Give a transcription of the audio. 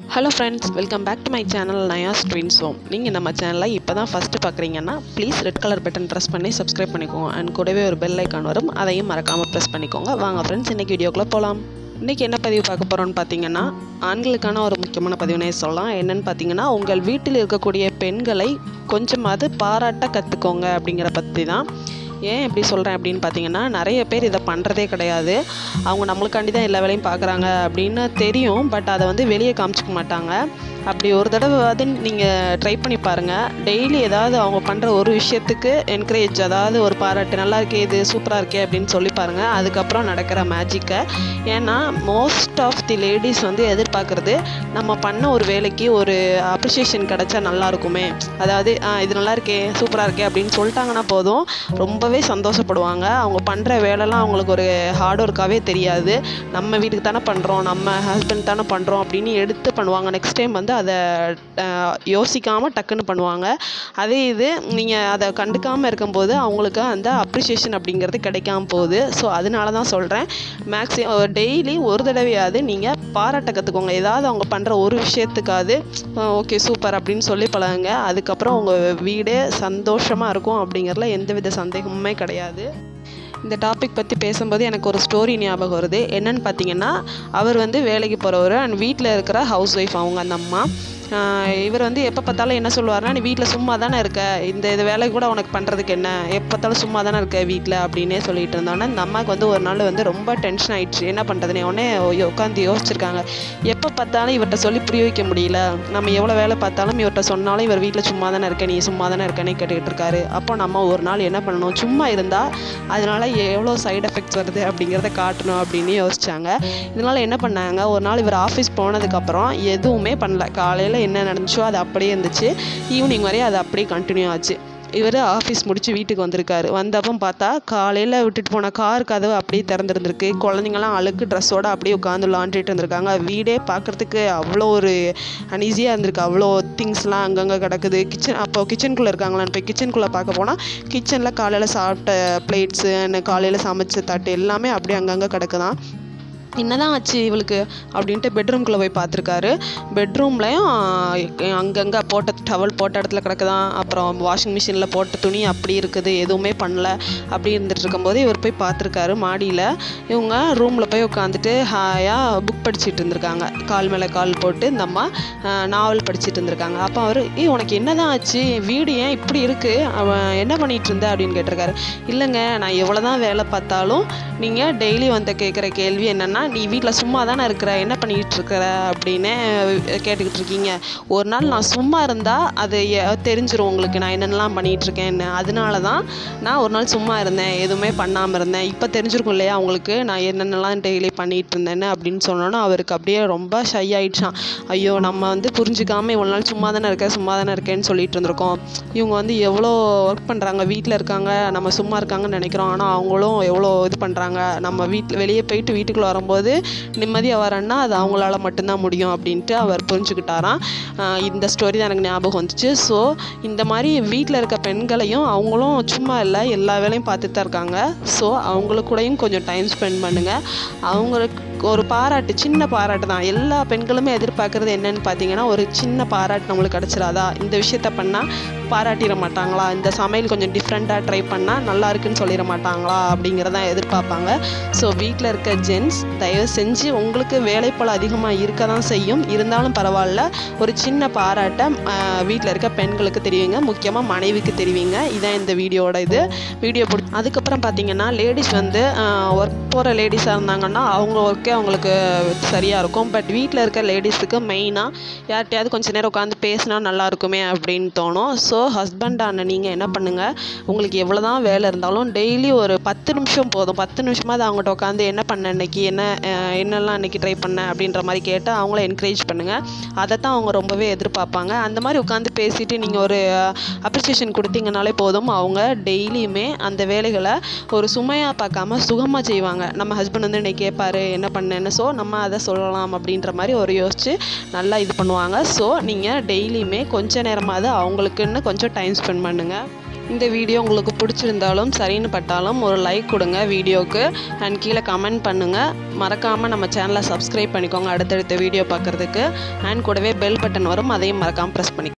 hello friends welcome back to my channel Naya's twins home நீங்கள் நம்ம சேனலை இப்போ தான் ஃபஸ்ட்டு பார்க்குறீங்கன்னா please red colour button press பண்ணி சப்ஸ்கிரைப் பண்ணிக்கோங்க அண்ட் கூடவே ஒரு பெல் ஐக்கான் வரும் அதையும் மறக்காமல் ப்ரெஸ் பண்ணிக்கோங்க வாங்க ஃப்ரெண்ட்ஸ் இன்றைக்கி வீடியோக்குள்ளே போகலாம் இன்றைக்கி என்ன பதிவு பார்க்க போகிறோன்னு பார்த்தீங்கன்னா ஆண்களுக்கான ஒரு முக்கியமான பதிவுனே சொல்லலாம் என்னென்னு பார்த்தீங்கன்னா உங்கள் வீட்டில் இருக்கக்கூடிய பெண்களை கொஞ்சமாவது பாராட்ட கற்றுக்கோங்க அப்படிங்கிற பற்றி தான் ஏன் இப்படி சொல்கிறேன் அப்படின்னு பார்த்தீங்கன்னா நிறைய பேர் இதை பண்ணுறதே கிடையாது அவங்க நம்மளுக்காண்டி தான் எல்லா வேலையும் பார்க்குறாங்க அப்படின்னு தெரியும் பட் அதை வந்து வெளியே காமிச்சிக்க மாட்டாங்க அப்படி ஒரு தடவை வந்து நீங்கள் ட்ரை பண்ணி பாருங்கள் டெய்லி ஏதாவது அவங்க பண்ணுற ஒரு விஷயத்துக்கு என்கரேஜ் அதாவது ஒரு பாராட்டு நல்லா இருக்கே இது சூப்பராக இருக்கே அப்படின்னு சொல்லி பாருங்கள் அதுக்கப்புறம் நடக்கிற மேஜிக்கை ஏன்னா மோஸ்ட் ஆஃப் தி லேடிஸ் வந்து எதிர்பார்க்குறது நம்ம பண்ண ஒரு வேலைக்கு ஒரு அப்ரிஷியேஷன் கிடச்சா நல்லா இருக்குமே அதாவது "ஆ, இது நல்லா இருக்கே சூப்பராக இருக்கே அப்படின்னு சொல்லிட்டாங்கன்னா போதும் ரொம்பவே சந்தோஷப்படுவாங்க அவங்க பண்ணுற வேலைலாம் அவங்களுக்கு ஒரு ஹார்ட் ஒர்க்காகவே தெரியாது நம்ம வீட்டுக்கு தானே பண்ணுறோம் நம்ம ஹஸ்பண்ட் தானே பண்ணுறோம் அப்படின்னு எடுத்து பண்ணுவாங்க நெக்ஸ்ட் டைம் வந்து அதை யோசிக்காமல் டக்குன்னு பண்ணுவாங்க அதே இது நீங்கள் அதை கண்டுக்காமல் இருக்கும்போது அவங்களுக்கு அந்த அப்ரிஷியேஷன் அப்படிங்கிறது கிடைக்காம போகுது ஸோ அதனால தான் சொல்கிறேன் மேக்ஸிமம் டெய்லி ஒரு தடவையாவது நீங்கள் பாராட்ட கற்றுக்கோங்க ஏதாவது அவங்க பண்ணுற ஒரு விஷயத்துக்காவது ஓகே சூப்பர் அப்படின்னு சொல்லி பழகுங்க அதுக்கப்புறம் உங்கள் வீடே சந்தோஷமாக இருக்கும் அப்படிங்கிறதுல எந்தவித சந்தேகமுமே கிடையாது இந்த டாபிக் பற்றி பேசும்போது எனக்கு ஒரு ஸ்டோரி ஞாபகம் வருது என்னன்னு பார்த்தீங்கன்னா அவர் வந்து வேலைக்கு போகிறவர் அண்ட் வீட்டில் இருக்கிற ஹவுஸ் ஒய்ஃப் அவங்க அந்த அம்மா ஆஹ் இவர் வந்து எப்போ பார்த்தாலும் என்ன சொல்லுவார்னா நீ வீட்டில் சும்மா தானே இருக்க இந்த இது வேலை கூட உனக்கு பண்ணுறதுக்கு என்ன எப்போ பார்த்தாலும் சும்மா தானே இருக்க வீட்டில் அப்படின்னே சொல்லிட்டு இருந்தோன்னே இந்த அம்மாவுக்கு வந்து ஒரு நாள் வந்து ரொம்ப டென்ஷன் ஆயிடுச்சு என்ன பண்ணுறதுனே உடனே உட்காந்து யோசிச்சிருக்காங்க எப்போ பார்த்தாலும் இவர்கிட்ட சொல்லி புரிய வைக்க முடியல நம்ம எவ்வளோ வேலை பார்த்தாலும் இவர்கிட்ட சொன்னாலும் இவர் வீட்டில் சும்மா தானே இருக்க நீ சும்மா தானே இருக்கனே கேட்டுக்கிட்டு இருக்காரு அப்போ நம்ம ஒரு நாள் என்ன பண்ணணும் சும்மா இருந்தால் அதனால எவ்வளோ சைடு எஃபெக்ட்ஸ் வருது அப்படிங்கிறத காட்டணும் அப்படின்னு யோசிச்சாங்க இதனால என்ன பண்ணாங்க ஒரு நாள் இவர் ஆஃபீஸ் போனதுக்கப்புறம் எதுவுமே பண்ணல காலையில் என்ன நடந்துச்சோ அது அப்படியே இருந்துச்சு ஈவினிங் வரையும் அது அப்படியே கண்டினியூ ஆச்சு இவர் ஆஃபீஸ் முடிச்சு வீட்டுக்கு வந்திருக்காரு வந்தப்போ பார்த்தா காலையில் விட்டுட்டு போன கார் கதவு அப்படியே திறந்துருந்துருக்கு குழந்தைங்கலாம் அழுக்கு ட்ரெஸ்ஸோட அப்படியே உட்காந்து லாண்டிட்டு இருந்திருக்காங்க வீடே பார்க்குறதுக்கு அவ்வளோ ஒரு அன்ஈஸியாக இருந்திருக்கு அவ்வளோ திங்ஸ்லாம் அங்கங்கே கிடக்குது கிச்சன் அப்போ கிச்சனுக்குள்ளே இருக்காங்களான்னு போய் கிச்சனுக்குள்ளே பார்க்க போனால் கிச்சனில் காலையில் சாப்பிட்ட பிளேட்ஸு காலையில் சமைச்ச தட்டு எல்லாமே அப்படியே அங்கங்கே கிடக்குதான் என்னதான் ஆச்சு இவளுக்கு அப்படின்ட்டு பெட்ரூம்குள்ளே போய் பார்த்துருக்காரு பெட்ரூம்லையும் அங்கங்கே போட்ட டவல் போட்ட இடத்துல கிடக்குதான் அப்புறம் வாஷிங் மிஷினில் போட்ட துணி அப்படி இருக்குது எதுவுமே பண்ணல அப்படி இருந்துட்டு இருக்கும்போது இவர் போய் பார்த்துருக்காரு மாடியில் இவங்க ரூமில் போய் உட்காந்துட்டு ஹாயாக புக் படிச்சுட்டு இருந்திருக்காங்க கால் மேலே கால் போட்டு இந்த அம்மா நாவல் படிச்சுட்டு இருந்திருக்காங்க அப்போ அவர் ஏ உனக்கு என்னதான் ஆச்சு வீடு ஏன் இப்படி இருக்குது அவன் என்ன பண்ணிட்டு இருந்த அப்படின்னு கேட்டிருக்காரு இல்லைங்க நான் எவ்வளோ தான் வேலை பார்த்தாலும் நீங்கள் டெய்லி வந்து கேட்குற கேள்வி என்னென்னா நீ வீட்டில் சும்மா தானே இருக்கிற என்ன பண்ணிக்கிட்டு இருக்கிற அப்படின்னு கேட்டுக்கிட்டு இருக்கீங்க ஒரு நாள் நான் சும்மா இருந்தால் அது எ- தெரிஞ்சிரும் உங்களுக்கு நான் என்னென்னலாம் பண்ணிகிட்டு இருக்கேன்னு அதனால தான் நான் ஒரு நாள் சும்மா இருந்தேன் எதுவுமே பண்ணாமல் இருந்தேன் இப்போ தெரிஞ்சிருக்கும் இல்லையா உங்களுக்கு நான் என்னென்னலாம் டெய்லி பண்ணிகிட்டு இருந்தேன்னு அப்படின்னு சொன்னோன்னா அவருக்கு அப்படியே ரொம்ப ஷை ஆயிடுச்சான் ஐயோ நம்ம வந்து புரிஞ்சுக்காம இவ்வளோ நாள் சும்மா தானே இருக்க சும்மா தானே இருக்கேன்னு சொல்லிட்டு இருந்திருக்கோம் இவங்க வந்து எவ்வளோ ஒர்க் பண்ணுறாங்க வீட்டில் இருக்காங்க நம்ம சும்மா இருக்காங்கன்னு நினைக்கிறோம் ஆனால் அவங்களும் எவ்வளோ இது பண்ணுறாங்க நம்ம வீட்டில் வெளியே போயிட்டு வீட்டுக்குள்ளே வரும்போது நிம்மதியாக வரேன்னா அது அவங்களால மட்டும்தான் முடியும் அப்படின்ட்டு அவர் புரிஞ்சுக்கிட்டாராம் ஆஹ் இந்த ஸ்டோரி தான் எனக்கு ஞாபகம் வந்துச்சு ஸோ இந்த மாதிரி வீட்டில் இருக்க பெண்களையும் அவங்களும் சும்மா இல்லை எல்லா வேலையும் பார்த்துட்டு தான் இருக்காங்க ஸோ அவங்களுக்கு கூடயும் கொஞ்சம் டைம் ஸ்பெண்ட் பண்ணுங்கள் அவங்களுக்கு ஒரு பாராட்டு சின்ன பாராட்டு தான் எல்லா பெண்களுமே எதிர்பார்க்குறது என்னன்னு பார்த்தீங்கன்னா ஒரு சின்ன பாராட்டு நம்மளுக்கு கிடச்சிராதா இந்த விஷயத்த பண்ணால் பாராட்டிட மாட்டாங்களா இந்த சமையல் கொஞ்சம் டிஃப்ரெண்ட்டாக ட்ரை பண்ணால் நல்லா இருக்குன்னு சொல்லிட மாட்டாங்களா அப்படிங்கிறதான் எதிர்பார்ப்பாங்க ஸோ வீட்டில் இருக்க ஜென்ஸ் தயவு செஞ்சு உங்களுக்கு வேலைப்பள அதிகமாக இருக்க தான் செய்யும் இருந்தாலும் பரவாயில்ல ஒரு சின்ன பாராட்டை வீட்டில் இருக்க பெண்களுக்கு தெரிவிங்க முக்கியமாக மனைவிக்கு தெரிவிங்க இதான் இந்த வீடியோட இது வீடியோ பிடி அதுக்கப்புறம் பார்த்தீங்கன்னா லேடிஸ் வந்து ஒர்க் போகிற லேடிஸாக இருந்தாங்கன்னா அவங்க ஒர்க்கே அவங்களுக்கு சரியாக இருக்கும் பட் வீட்டில் இருக்க லேடிஸுக்கு மெயினாக யார்கிட்டயாவது கொஞ்ச நேரம் உட்காந்து பேசினா நல்லா இருக்குமே அப்படின்னு தோணும் ஸோ ஹஸ்பண்டான நீங்கள் என்ன பண்ணுங்கள் உங்களுக்கு எவ்வளோ தான் வேலை இருந்தாலும் டெய்லி ஒரு பத்து நிமிஷம் போதும் பத்து நிமிஷமாவது அவங்ககிட்ட உட்காந்து என்ன பண்ண இன்னைக்கு என்ன அஹ், என்னெல்லாம் இன்னைக்கு ட்ரை பண்ண அப்படின்ற மாதிரி கேட்டு அவங்கள என்கரேஜ் பண்ணுங்கள் அதை தான் அவங்க ரொம்பவே எதிர்பார்ப்பாங்க அந்த மாதிரி உட்காந்து பேசிட்டு நீங்கள் ஒரு அப்ரிசியேஷன் கொடுத்தீங்கனாலே போதும் அவங்க டெய்லியுமே அந்த வேலைகளை ஒரு சுமையாக பார்க்காம சுகமாக செய்வாங்க நம்ம ஹஸ்பண்ட் வந்து இன்னைக்கு கேட்பாரு என்ன பண்ணேன்னு ஸோ நம்ம அதை சொல்லலாம் அப்படின்ற மாதிரி ஒரு யோசிச்சு நல்லா இது பண்ணுவாங்க ஸோ நீங்கள் டெய்லியுமே கொஞ்ச நேரமாவது அவங்களுக்குன்னு கொஞ்சம் டைம் ஸ்பெண்ட் பண்ணுங்கள் இந்த வீடியோ உங்களுக்கு பிடிச்சிருந்தாலும் சரின்னு பட்டாலும் ஒரு லைக் கொடுங்க வீடியோவுக்கு அண்ட் கீழே கமெண்ட் பண்ணுங்கள் மறக்காமல் நம்ம சேனலை சப்ஸ்கிரைப் பண்ணிக்கோங்க அடுத்தடுத்த வீடியோ பார்க்குறதுக்கு அண்ட் கூடவே பெல் பட்டன் வரும் அதையும் மறக்காமல் ப்ரெஸ் பண்ணி